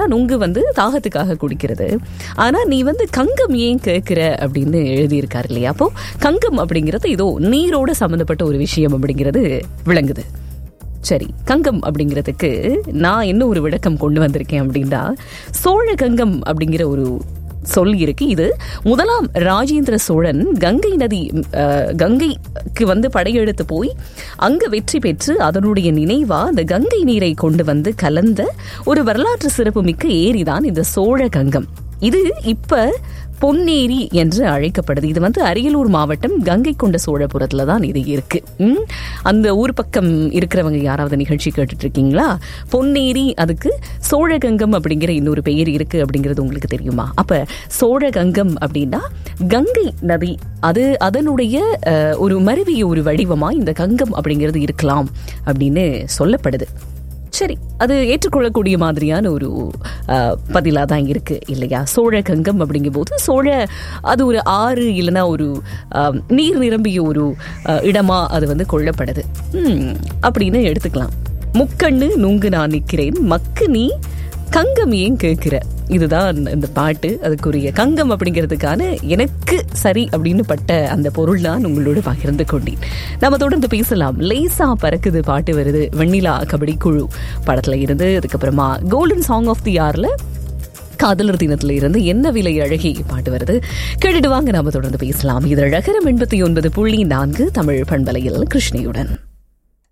ஏன்னா நுங்கு வந்து தாகத்துக்காக குடிக்கிறது ஆனா நீ வந்து கங்கம் ஏன் கேட்கிற அப்படின்னு எழுதியிருக்காரு இல்லையா அப்போ கங்கம் அப்படிங்கிறது இதோ நீரோட சம்மந்தப்பட்ட ஒரு விஷயம் அப்படிங்கிறது விளங்குது சரி கங்கம் அப்படிங்கிறதுக்கு நான் என்ன ஒரு விளக்கம் கொண்டு வந்திருக்கேன் அப்படின்னா சோழ கங்கம் அப்படிங்கிற ஒரு சொல் இருக்கு இது முதலாம் ராஜேந்திர சோழன் கங்கை நதி அஹ், கங்கைக்கு வந்து படையெடுத்து போய் அங்க வெற்றி பெற்று அதனுடைய நினைவா அந்த கங்கை நீரை கொண்டு வந்து கலந்த ஒரு வரலாற்று சிறப்புமிக்க ஏரிதான் இந்த சோழ கங்கம் இது இப்ப பொன்னேரி என்று அழைக்கப்படுது இது வந்து அரியலூர் மாவட்டம் கங்கை கொண்ட சோழபுரத்துல தான் இது இருக்கு ம்? அந்த ஊர் பக்கம் இருக்கிறவங்க யாராவது நிகழ்ச்சி கேட்டுட்டு இருக்கீங்களா பொன்னேரி அதுக்கு சோழகங்கம் அப்படிங்கிற இன்னொரு பெயர் இருக்கு அப்படிங்கிறது உங்களுக்கு தெரியுமா அப்ப சோழகங்கம் அப்படின்னா கங்கை நதி அது அதனுடைய அஹ், ஒரு மருவிய ஒரு வடிவமா இந்த கங்கம் அப்படிங்கிறது இருக்கலாம் அப்படின்னு சொல்லப்படுது சரி அது ஏற்றுக்கொள்ளக்கூடிய மாதிரியான ஒரு பதிலாக தான் இருக்கு இல்லையா சோழ கங்கம் அப்படிங்கும்போது சோழ அது ஒரு ஆறு இல்லைன்னா ஒரு ஆஹ், நீர் நிரம்பிய ஒரு ஆஹ், இடமா அது வந்து கொள்ளப்படுது ம், அப்படின்னு எடுத்துக்கலாம் முக்கண்ணு நுங்கு நான் நிற்கிறேன் மக்கு நீ கங்கம் ஏன் கேட்கிற இதுதான் இந்த பாட்டு அதுக்குரிய கங்கம் அப்படிங்கிறதுக்கான எனக்கு சரி அப்படின்னு பட்ட அந்த பொருள் தான் உங்களோட பகிர்ந்து கொண்டேன் நம்ம தொடர்ந்து பேசலாம் லேசா பறக்குது பாட்டு வருது வெண்ணிலா கபடி குழு படத்துல இருந்து அதுக்கப்புறமா கோல்டன் சாங் ஆஃப் தி யார்ல காதலர் தினத்துல இருந்து என்ன விலை அழகி பாட்டு வருது கேட்டுட்டு வாங்க நாம தொடர்ந்து பேசலாம் இது அழகரம் எண்பத்தி ஒன்பது புள்ளி நான்கு தமிழ் பண்பலையில் கிருஷ்ணியுடன்